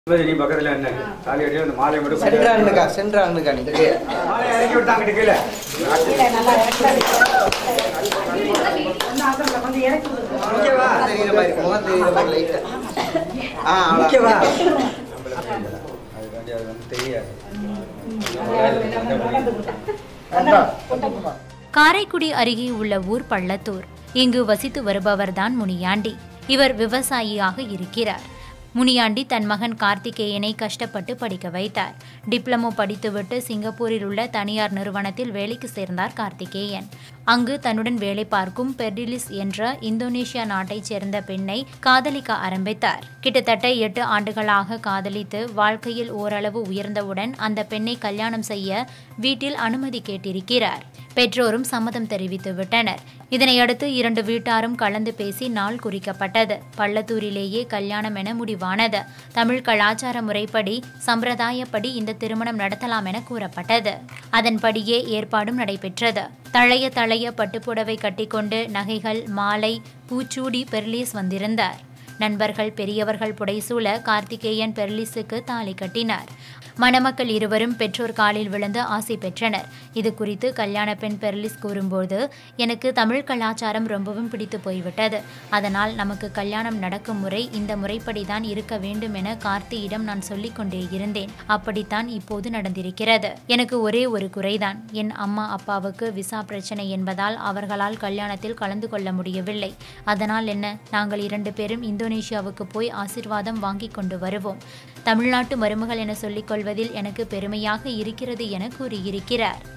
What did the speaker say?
சிவதி நீ பக்கத்துல என்ன தாலி கட்டி அந்த மாலையை மட்டும் சென்ட்ரா அண்ணுக்கா சென்ட்ரா அண்ணுக்கா நீ மாலையை இறக்கி விட்டாங்க கீழே ஓகேவா தெரியுற மாதிரி முகம் தெரியுற மாதிரி லைட்டா ஆ ஓகேவா அவ்வளோ. அதுக்காண்டி அது வந்து தெரியாது காரைக்குடி அருகே உள்ள ஊர் பள்ளத்தூர் இங்கு வசித்து வருபவர்தான் முனியாண்டி இவர் விவசாயியாக இருக்கிறார் முனியாண்டி தன் மகன் கார்த்திகேயனை கஷ்டப்பட்டு படிக்க வைத்தார் டிப்ளமோ படித்துவிட்டு சிங்கப்பூரில் உள்ள தனியார் நிறுவனத்தில் வேலைக்கு சேர்ந்தார் கார்த்திகேயன் அங்கு தன்னுடன் வேலை பார்க்கும் பெர்டிலிஸ் என்ற இந்தோனேஷியா நாட்டைச் சேர்ந்த பெண்ணை காதலிக்க ஆரம்பித்தார் கிட்டத்தட்ட எட்டு ஆண்டுகளாக காதலித்து வாழ்க்கையில் ஓரளவு உயர்ந்தவுடன் அந்த பெண்ணை கல்யாணம் செய்ய வீட்டில் அனுமதி கேட்டிருக்கிறார் பெற்றோரும் சம்மதம் தெரிவித்து விட்டனர் இதனையடுத்து இரண்டு வீட்டாரும் கலந்து பேசி நாள் குறிக்கப்பட்டது பள்ளத்தூரிலேயே கல்யாணம் என முடிவானது தமிழ் கலாச்சார முறைப்படி சம்பிரதாயப்படி இந்த திருமணம் நடத்தலாம் என கூறப்பட்டது அதன்படியே ஏற்பாடும் நடைபெற்றது தழைய தழைய பட்டுப்புடவை கட்டிக்கொண்டு நகைகள் மாலை பூச்சூடி பெர்லீஸ் வந்திருந்தார் நண்பர்கள் பெரியவர்கள் புடைசூழ கார்த்திகேயன் பெர்லிஸுக்கு தாலி கட்டினார் மணமக்கள் இருவரும் பெற்றோர் காலில் விழுந்து ஆசை பெற்றனர் இது குறித்து கல்யாண பெண் பெர்லிஸ் கூறும்போது எனக்கு தமிழ் கலாச்சாரம் ரொம்பவும் பிடித்து போய்விட்டது அதனால் நமக்கு கல்யாணம் நடக்கும் முறை இந்த முறைப்படி தான் இருக்க வேண்டும் என கார்த்தியிடம் நான் சொல்லிக் கொண்டே இருந்தேன் அப்படித்தான் இப்போது நடந்திருக்கிறது எனக்கு ஒரே ஒரு குறைதான் என் அம்மா அப்பாவுக்கு விசா பிரச்சனை என்பதால் அவர்களால் கல்யாணத்தில் கலந்து கொள்ள முடியவில்லை அதனால் என்ன நாங்கள் இரண்டு பேரும் இந்தோனேஷியாவுக்கு போய் ஆசிர்வாதம் வாங்கி கொண்டு வருவோம் தமிழ்நாட்டு மருமகள் என சொல்லிக் கொள்வதில் எனக்கு பெருமையாக இருக்கிறது என கூறியிருக்கிறார்